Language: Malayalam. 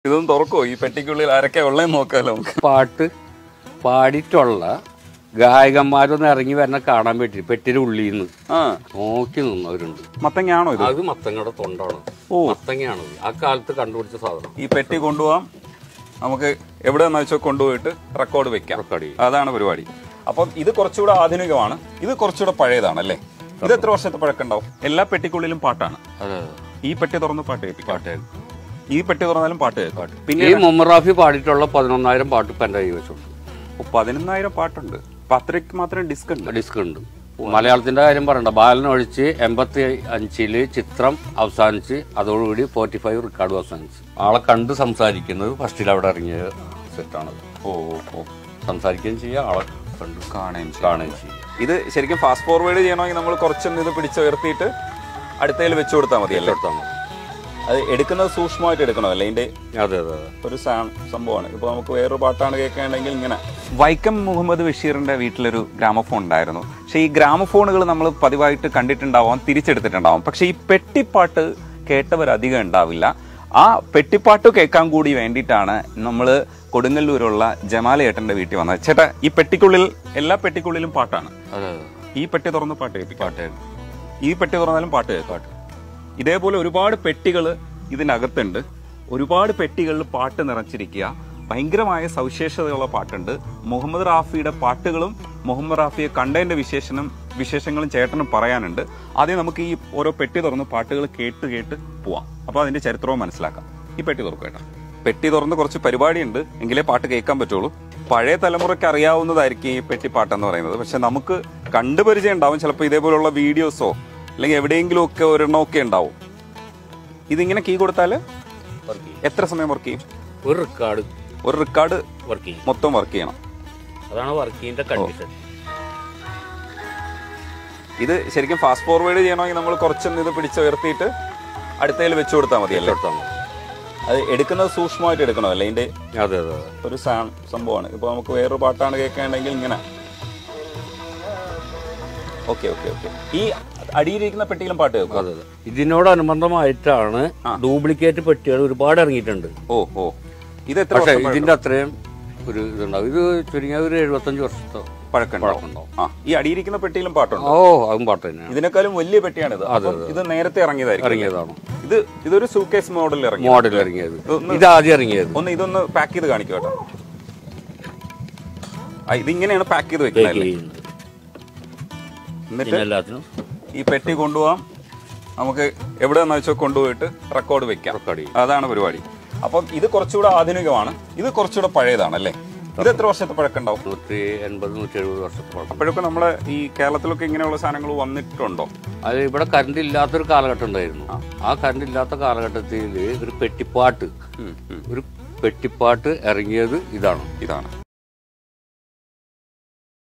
ഇതൊന്നും തുറക്കോ ഈ പെട്ടിക്കുള്ളിൽ ആരൊക്കെ ഉള്ളതെന്ന് നോക്കാലോ നമുക്ക് പാട്ട് പാടിയിട്ടുള്ള ഗായകന്മാരൊന്ന് ഇറങ്ങി വരണ കാണാൻ പറ്റി പെട്ടിയുടെ ഉള്ളിൽ നിന്ന് ആ നോക്കി നിന്നവരുണ്ട് മത്തങ്ങയാണോ ഇത് അത് മത്തങ്ങയുടെ തൊണ്ടാണ് മത്തങ്ങയാണ് ആ കാലത്ത് കണ്ടുപിടിച്ച സാധനം ഈ പെട്ടി കൊണ്ടുപോവാം നമുക്ക് എവിടെ നിന്ന് വെച്ചാൽ കൊണ്ടുപോയിട്ട് റെക്കോർഡ് വെക്കാം റെക്കോർഡ് ചെയ്യും. അതാണ് പരിപാടി അപ്പം ഇത് കുറച്ചുകൂടെ ആധുനികമാണ് ഇത് കുറച്ചുകൂടെ പഴയതാണ് അല്ലേ ഇത് എത്ര വർഷത്തെ പഴക്കമുണ്ടാവും എല്ലാ പെട്ടിക്കുള്ളിലും പാട്ടാണ് അതെ ഈ പെട്ടി തുറന്ന് പാട്ട് കേൾപ്പിക്കാം പാട്ട് ഈ പെട്ടി തുറന്നാലും പാട്ട് കേൾക്കാം പിന്നെ ഈ മുമ്മറാഫി പാടിയിട്ടുള്ള പതിനൊന്നായിരം പാട്ട് ഇപ്പം എൻ്റെ കൈ വെച്ചുണ്ട് ഓ, പതിനൊന്നായിരം പാട്ടുണ്ട് അപ്പൊ അത്രയ്ക്ക് മാത്രം ഡിസ്ക് ഉണ്ട് ഡിസ്ക് ഉണ്ട് മലയാളത്തിന്റെ കാര്യം പറയണ്ട ബാലൻ ഒഴിച്ച് എൺപത്തി അഞ്ചില് ചിത്രം അവസാനിച്ച് അതോടുകൂടി ഫോർട്ടി ഫൈവ് റെക്കോർഡ് അവസാനിച്ച് ആളെ കണ്ട് സംസാരിക്കുന്നത് ഫസ്റ്റിൽ അവിടെ ഇറങ്ങിയ സെറ്റാണ് ഓ ഓ, ഓ സംസാരിക്കുകയും ചെയ്യുക ആളെ കണ്ട് കാണുകയും ചെയ്യും. കാണുകയും ചെയ്യുക ഇത് ശരിക്കും ഫാസ്റ്റ് ഫോർവേഡ് ചെയ്യണമെങ്കിൽ നമ്മൾ കുറച്ചൊന്ന് ഇത് പിടിച്ചുയർത്തിയിട്ട് അടുത്തതിൽ വെച്ചു കൊടുത്താൽ മതിയല്ലേ എടുത്താൽ മതി അത് എടുക്കുന്നത് സൂക്ഷ്മമായിട്ട് എടുക്കണമല്ലേ അതിന്റെ അതെ അതെ അതെ ഒരു സാ- സംഭവമാണ് ഇപ്പൊ നമുക്ക് വേറൊരു പാട്ടാണ് കേൾക്കുകയാണെങ്കിൽ ഇങ്ങനെ വൈക്കം മുഹമ്മദ് ബഷീറിന്റെ വീട്ടിലൊരു ഗ്രാമഫോൺ ഉണ്ടായിരുന്നു പക്ഷെ ഈ ഗ്രാമഫോണുകൾ നമ്മൾ പതിവായിട്ട് കണ്ടിട്ടുണ്ടാവാം തിരിച്ചെടുത്തിട്ടുണ്ടാവാം പക്ഷെ ഈ പെട്ടിപ്പാട്ട് കേട്ടവരധികം ഉണ്ടാവില്ല ആ പെട്ടിപ്പാട്ട് കേൾക്കാൻ കൂടി വേണ്ടിയിട്ടാണ് നമ്മൾ കൊടുങ്ങല്ലൂരുള്ള ജമാലേട്ടന്റെ വീട്ടിൽ വന്നത് ചേട്ടാ ഈ പെട്ടിക്കുള്ളിൽ എല്ലാ പെട്ടിക്കുള്ളിലും പാട്ടാണ് അതെ അതെ ഈ പെട്ടി തുറന്ന് പാട്ട് കേൾപ്പിക്കാം പാട്ട് ഈ പെട്ടി തുറന്നാലും പാട്ട് കേൾക്കാം ഇതേപോലെ ഒരുപാട് പെട്ടികൾ ഇതിനകത്തുണ്ട് ഒരുപാട് പെട്ടികളിൽ പാട്ട് നിറച്ചിരിക്കുക ഭയങ്കരമായ സവിശേഷതയുള്ള പാട്ടുണ്ട് മുഹമ്മദ് റാഫിയുടെ പാട്ടുകളും മുഹമ്മദ് റാഫിയെ കണ്ടതിന്റെ വിശേഷണം വിശേഷങ്ങളും ചേട്ടനും പറയാനുണ്ട് ആദ്യം നമുക്ക് ഈ ഓരോ പെട്ടി തുറന്ന് പാട്ടുകൾ കേട്ട് കേട്ട് പോവാം അപ്പൊ അതിന്റെ ചരിത്രവും മനസ്സിലാക്കാം ഈ പെട്ടി തുറക്കും കേട്ടോ പെട്ടി തുറന്ന് കുറച്ച് പരിപാടിയുണ്ട് എങ്കിലേ പാട്ട് കേൾക്കാൻ പറ്റുള്ളൂ പഴയ തലമുറയ്ക്ക് അറിയാവുന്നതായിരിക്കും ഈ പെട്ടിപ്പാട്ട് എന്ന് പറയുന്നത് പക്ഷെ നമുക്ക് കണ്ടുപരിചയം ഉണ്ടാവും ചിലപ്പോൾ ഇതേപോലുള്ള വീഡിയോസോ അല്ലെങ്കിൽ എവിടെയെങ്കിലും ഒക്കെ ഒരെണ്ണമൊക്കെ ഉണ്ടാവും ഇതിങ്ങനെ കീ കൊടുത്താൽ വർക്ക് ചെയ്യും എത്ര സമയം വർക്ക് ചെയ്യും ഒരു റെക്കോർഡ് ഒരു റെക്കോർഡ് വർക്ക് ചെയ്യും മൊത്തം വർക്ക് ചെയ്യണം അതാണ് വർക്കിങ്ങിന്റെ കണ്ടീഷൻ ഇത് ശരിക്കും ഫാസ്റ്റ് ഫോർവേഡ് ചെയ്യണമെങ്കിൽ നമ്മൾ കുറച്ചൊന്ന് ഇത് പിടിച്ചുയർത്തിയിട്ട് അടുത്തതിൽ വെച്ചു കൊടുത്താൽ മതിയല്ലേ എടുത്താൽ മതി അത് എടുക്കുന്നത് സൂക്ഷ്മമായിട്ട് എടുക്കണമല്ലേ അതിന്റെ അതെ അതെ അതെ ഒരു സാ- സംഭവമാണ് ഇപ്പൊ നമുക്ക് വേറൊരു പാട്ടാണ് കേൾക്കുകയാണെങ്കിൽ ഇങ്ങനെ ഓക്കെ ഓക്കെ ഓക്കെ ഈ അടിയിരിക്കുന്ന പെട്ടിയിലും പാട്ട് കേൾക്കും അതെ അതെ ഇതിനോടനുബന്ധമായിട്ടാണ് ഡ്യൂപ്ലിക്കേറ്റ് പെട്ടികൾ ഒരുപാട് ഇറങ്ങിയിട്ടുണ്ട് ഓ ഓ ഇത് എത്ര പക്ഷെ വർഷം ഇതിന്റെ അത്രയും ഒരു ഇതുണ്ടാവും ഇത് ചുരുങ്ങിയ ഒരു എഴുപത്തഞ്ച് വർഷത്തെ പഴക്കം പഴക്കമുണ്ടാവും. ആ ഈ അടിയിരിക്കുന്ന പെട്ടിയിലും പാട്ടുണ്ട് ഓ അതും പാട്ട് തന്നെയാണ് ഇതിനേക്കാളും വലിയ പെട്ടിയാണിത് അപ്പം ഇത് നേരത്തെ ഇറങ്ങിയതായിരിക്കും ഇറങ്ങിയതാണ് ഇത് ഇതൊരു സൂക്കേസ് മോഡലിൽ ഇറങ്ങി മോഡൽ ഇറങ്ങിയത് ഇത് ആദ്യം ഇറങ്ങിയത് ഒന്ന് ഇതൊന്ന് പാക്ക് ചെയ്ത് കാണിക്കും കേട്ടോ ആ, ഇതിങ്ങനെയാണ് പാക്ക് ചെയ്ത് വെക്കുന്നത് അല്ലേ? എന്നിട്ട് പിന്നെ എല്ലാത്തിനും ഈ പെട്ടി കൊണ്ടുപോവാം നമുക്ക് എവിടെ നിന്ന് വെച്ചാൽ കൊണ്ടുപോയിട്ട് റെക്കോർഡ് വെക്കാം റെക്കോർഡ് ചെയ്യും അതാണ് പരിപാടി അപ്പം ഇത് കുറച്ചുകൂടെ ആധുനികമാണ് ഇത് കുറച്ചുകൂടെ പഴയതാണ് അല്ലേ ഇത് എത്ര വർഷത്തെ പഴക്കമുണ്ടാവും നൂറ്റി എൺപത് നൂറ്റി എഴുപത് വർഷത്തെ പഴക്കം അപ്പോഴൊക്കെ നമ്മുടെ ഈ കേരളത്തിലൊക്കെ ഇങ്ങനെയുള്ള സാധനങ്ങൾ വന്നിട്ടുണ്ടോ അത് ഇവിടെ കറണ്ട് ഇല്ലാത്തൊരു കാലഘട്ടം ഉണ്ടായിരുന്നു ആ കറണ്ട് ഇല്ലാത്ത കാലഘട്ടത്തിൽ ഒരു പെട്ടിപ്പാട്ട് ഉം, ഉം. ഒരു പെട്ടിപ്പാട്ട് ഇറങ്ങിയത് ഇതാണ് ഇതാണ്